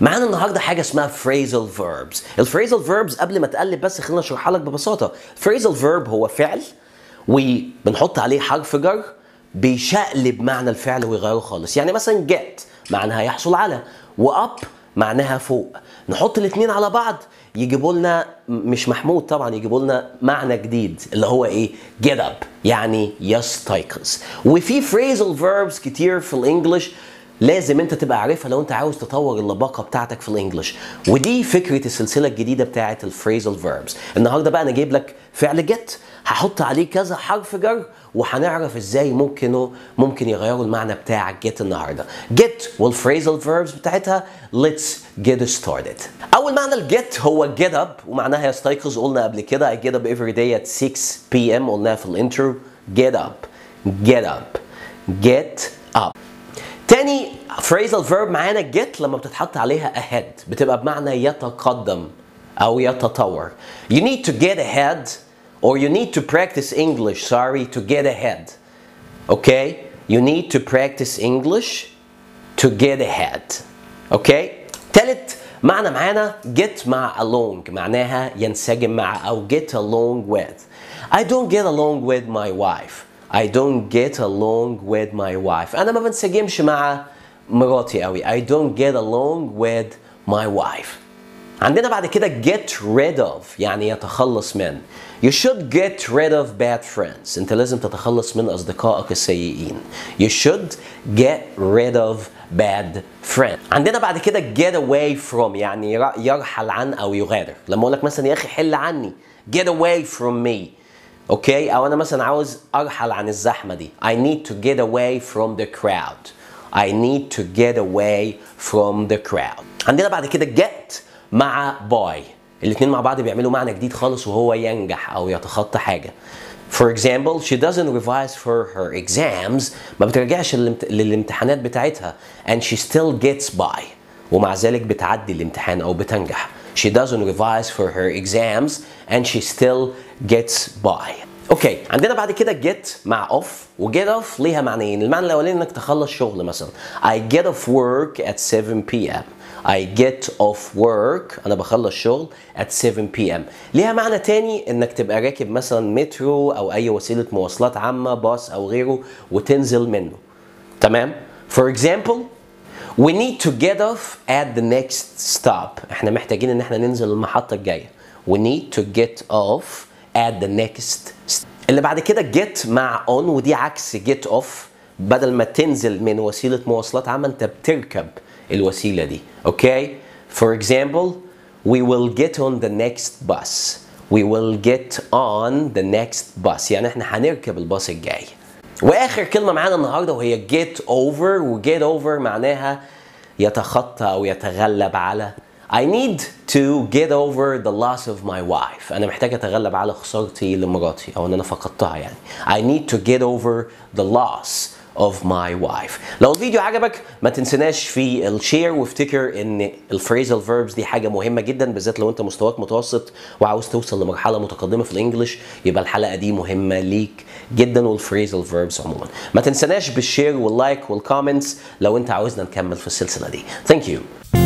معانا النهارده حاجه اسمها phrasal verbs الفريزال verbs قبل ما تقلب بس خلينا اشرحها لك ببساطه phrasal verb هو فعل وبنحط عليه حرف جر بيشقلب معنى الفعل ويغيره خالص يعني مثلا get معناها يحصل على واب معناها فوق نحط الاثنين على بعض يجيبوا لنا مش محمود طبعا يجيبوا لنا معنى جديد اللي هو ايه get up يعني يستيقظ وفي phrasal verbs كتير في الانجليش لازم انت تبقى عارفها لو انت عاوز تطور اللباقه بتاعتك في الانجليش ودي فكره السلسله الجديده بتاعه الفريزال فيربس النهارده بقى انا جايب لك فعل جت هحط عليه كذا حرف جر وهنعرف ازاي ممكن ممكن يغيروا المعنى بتاع جيت النهارده جيت والفريزال فيربس بتاعتها let's get started اول معنى الجيت هو get up ومعناها يستيقظ قلنا قبل كده I get up every day at 6 p.m. قلناها في الانترو get up get up get up تاني phrasal verb معانا get لما بتتحط عليها ahead بتبقى بمعنى يتقدم أو يتطور. You need to get ahead or you need to practice English sorry to get ahead. Okay? You need to practice English to get ahead. Okay? تالت معنى معانا get مع along معناها ينسجم مع أو get along with. I don't get along with my wife. I don't get along with my wife. أنا ما بنسجمش مع مراتي قوي. I don't get along with my wife. عندنا بعد كده get rid of يعني يتخلص من. You should get rid of bad friends. أنت لازم تتخلص من أصدقائك السيئين. You should get rid of bad friends. عندنا بعد كده get away from يعني يرحل عن أو يغادر. لما أقول لك مثلا يا أخي حل عني. Get away from me. اوكي او انا مثلا عاوز ارحل عن الزحمه دي I need to get away from the crowd I need to get away from the crowd عندنا بعد كده get مع boy الاثنين مع بعض بيعملوا معنى جديد خالص وهو ينجح او يتخطى حاجه For example, she doesn't revise for her exams ما بترجعش للامتحانات بتاعتها and she still gets by ومع ذلك بتعدي الامتحان او بتنجح She doesn't revise for her exams and she still gets by. اوكي عندنا بعد كده get مع off و get off ليها معنيين المعنى الاولاني انك تخلص شغل مثلا I get off work at 7 p.m. I get off work انا بخلص شغل at 7 p.m. ليها معنى تاني انك تبقى راكب مثلا مترو او اي وسيله مواصلات عامه باص او غيره وتنزل منه تمام For example We need to get off at the next stop. احنا محتاجين ان احنا ننزل المحطة الجاية. We need to get off at the next stop. اللي بعد كده get مع on ودي عكس get off بدل ما تنزل من وسيلة مواصلات عامة انت بتركب الوسيلة دي. اوكي؟ For example, we will get on the next bus. We will get on the next bus. يعني احنا هنركب الباص الجاي. واخر كلمه معانا النهارده وهي get over و get over معناها يتخطى او يتغلب على I need to get over the loss of my wife انا محتاج اتغلب على خسارتي لمراتي او ان انا فقدتها يعني I need to get over the loss of my wife لو الفيديو عجبك ما تنسناش في الشير وافتكر ان الفريزال فيربس دي حاجه مهمه جدا بالذات لو انت مستواك متوسط وعاوز توصل لمرحله متقدمه في الانجليش يبقى الحلقه دي مهمه ليك جدا والفريزال فيربس عموما ما تنسناش بالشير واللايك والكومنتس لو انت عاوزنا نكمل في السلسله دي ثانك يو